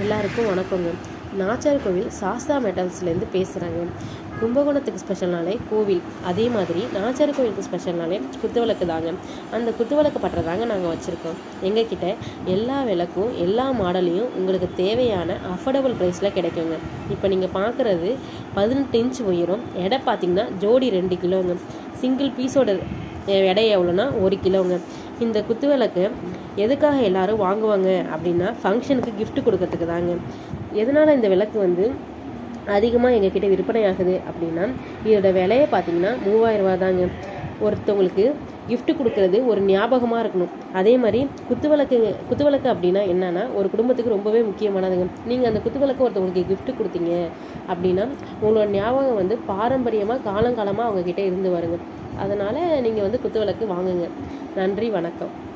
எல்லாருக்கும் வணக்கங்க நாச்சார் கோவில் சாஸ்தா மெட்டல்ஸ்லேருந்து பேசுகிறாங்க கும்பகோணத்துக்கு ஸ்பெஷல்னாலே கோவில் அதே மாதிரி நாச்சார் கோவிலுக்கு ஸ்பெஷல்னாலே குத்துவிளக்கு தாங்க அந்த குத்துவிளக்கு பட்டறை தாங்க நாங்கள் வச்சுருக்கோம் எங்ககிட்ட எல்லா விளக்கும் எல்லா மாடலையும் உங்களுக்கு தேவையான அஃபோர்டபுள் ப்ரைஸில் கிடைக்குங்க இப்போ நீங்கள் பார்க்குறது பதினெட்டு இன்ச் உயரம் எடை பார்த்தீங்கன்னா ஜோடி ரெண்டு கிலோங்க சிங்கிள் பீஸோட எடை எவ்வளோன்னா ஒரு கிலோங்க இந்த குத்துவிளக்கு எதுக்காக எல்லாரும் வாங்குவாங்க அப்படின்னா ஃபங்க்ஷனுக்கு gift கொடுக்கறதுக்கு தாங்க எதனால் இந்த விளக்கு வந்து அதிகமாக எங்ககிட்ட விற்பனை ஆகுது அப்படின்னா இதோட விலையை பார்த்தீங்கன்னா மூவாயிரம் ரூபா தாங்க ஒருத்தவங்களுக்கு gift கொடுக்கறது ஒரு ஞாபகமாக இருக்கணும் அதே மாதிரி குத்துவிளக்கு குத்துவிளக்கு அப்படின்னா என்னன்னா ஒரு குடும்பத்துக்கு ரொம்பவே முக்கியமானதுங்க நீங்கள் அந்த குத்துவிளக்கு ஒருத்தவங்களுக்கு gift கொடுத்தீங்க அப்படின்னா உங்களோட ஞாபகம் வந்து பாரம்பரியமாக காலங்காலமாக அவங்கக்கிட்ட இருந்து வருங்க அதனால் நீங்கள் வந்து குத்துவிளக்கு வாங்குங்க நன்றி வணக்கம்